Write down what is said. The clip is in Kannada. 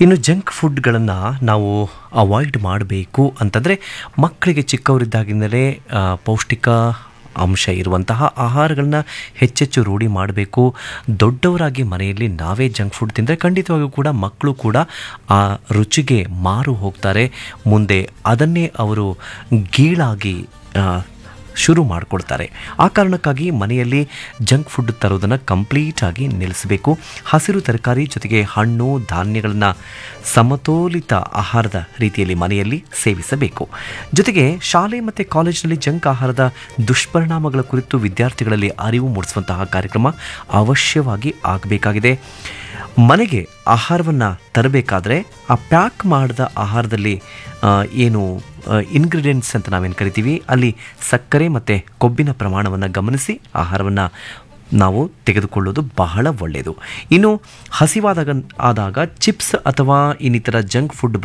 ಇನ್ನು ಜಂಕ್ ಫುಡ್ಗಳನ್ನು ನಾವು ಅವಾಯ್ಡ್ ಮಾಡಬೇಕು ಅಂತಂದರೆ ಮಕ್ಕಳಿಗೆ ಚಿಕ್ಕವರಿದ್ದಾಗಿಂದಲೇ ಆ, ಪೌಷ್ಟಿಕ ಅಂಶ ಇರುವಂತಹ ಆಹಾರಗಳನ್ನ ಹೆಚ್ಚೆಚ್ಚು ರೂಢಿ ಮಾಡಬೇಕು ದೊಡ್ಡವರಾಗಿ ಮನೆಯಲ್ಲಿ ನಾವೇ ಜಂಕ್ ಫುಡ್ ತಿಂದರೆ ಖಂಡಿತವಾಗಿಯೂ ಕೂಡ ಮಕ್ಕಳು ಕೂಡ ಆ ರುಚಿಗೆ ಮಾರು ಹೋಗ್ತಾರೆ ಮುಂದೆ ಅದನ್ನೇ ಅವರು ಗೀಳಾಗಿ ಆ, ಶುರು ಮಾಡಿಕೊಡ್ತಾರೆ ಆ ಕಾರಣಕ್ಕಾಗಿ ಮನೆಯಲ್ಲಿ ಜಂಕ್ ಫುಡ್ ತರೋದನ್ನು ಕಂಪ್ಲೀಟಾಗಿ ನಿಲ್ಲಿಸಬೇಕು ಹಸಿರು ತರಕಾರಿ ಜೊತೆಗೆ ಹಣ್ಣು ಧಾನ್ಯಗಳನ್ನು ಸಮತೋಲಿತ ಆಹಾರದ ರೀತಿಯಲ್ಲಿ ಮನೆಯಲ್ಲಿ ಸೇವಿಸಬೇಕು ಜೊತೆಗೆ ಶಾಲೆ ಮತ್ತು ಕಾಲೇಜಿನಲ್ಲಿ ಜಂಕ್ ಆಹಾರದ ದುಷ್ಪರಿಣಾಮಗಳ ಕುರಿತು ವಿದ್ಯಾರ್ಥಿಗಳಲ್ಲಿ ಅರಿವು ಮೂಡಿಸುವಂತಹ ಕಾರ್ಯಕ್ರಮ ಅವಶ್ಯವಾಗಿ ಆಗಬೇಕಾಗಿದೆ ಮನೆಗೆ ಆಹಾರವನ್ನು ತರಬೇಕಾದ್ರೆ ಆ ಪ್ಯಾಕ್ ಮಾಡಿದ ಆಹಾರದಲ್ಲಿ ಆ, ಏನು ಇನ್ಗ್ರೀಡಿಯೆಂಟ್ಸ್ ಅಂತ ನಾವೇನು ಕರಿತೀವಿ ಅಲ್ಲಿ ಸಕ್ಕರೆ ಮತ್ತು ಕೊಬ್ಬಿನ ಪ್ರಮಾಣವನ್ನು ಗಮನಿಸಿ ಆಹಾರವನ್ನು ನಾವು ತೆಗೆದುಕೊಳ್ಳೋದು ಬಹಳ ಒಳ್ಳೆಯದು ಇನ್ನು ಹಸಿವಾದಾಗ ಆದಾಗ ಚಿಪ್ಸ್ ಅಥವಾ ಇನ್ನಿತರ ಜಂಕ್ ಫುಡ್